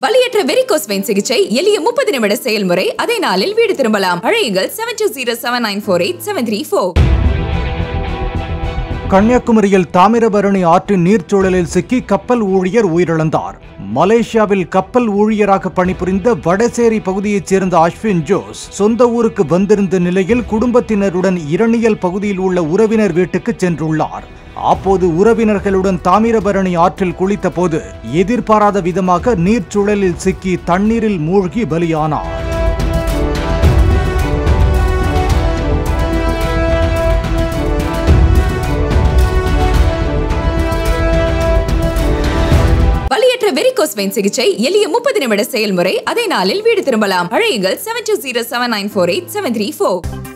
வலியற்ற varicose vein சிகிச்சை எளிய முப்பது நிமிட செயல்முறை அதே நாளில் வீடு திரும்பலாம் அழையுங்கள் seven two zero seven nine four eight seven three four கன்னியாகுமரியில் தாமிரபரணி ஆற்றின் நீர்ச்சூழலில் சிக்கி கப்பல் ஊழியர் உயிரிழந்தார் மலேசியாவில் கப்பல் ஊழியராக பணிபுரிந்த வடசேரி பகுதியைச் சேர்ந்த அஸ்வின் ஜோஸ் சொந்த ஊருக்கு வந்திருந்த நிலையில் குடும்பத்தினருடன் இரணியல் பகுதியில் உள்ள உறவினர் வீட்டுக்கு சென்றுள்ளார் அப்போது உறவினர்களுடன் தாமிரபரணி ஆற்றில் குளித்தபோது எதிர்பாராத விதமாக நீர்ச்சூழலில் சிக்கி தண்ணீரில் மூழ்கி பலியானார் வலியற்ற வெரிகோஸ் வெயின் சிகிச்சை எளிய முப்பது நிமிட செயல்முறை அதே நாளில் வீடு திரும்பலாம் அழையுங்கள் seven two zero seven nine four eight seven three four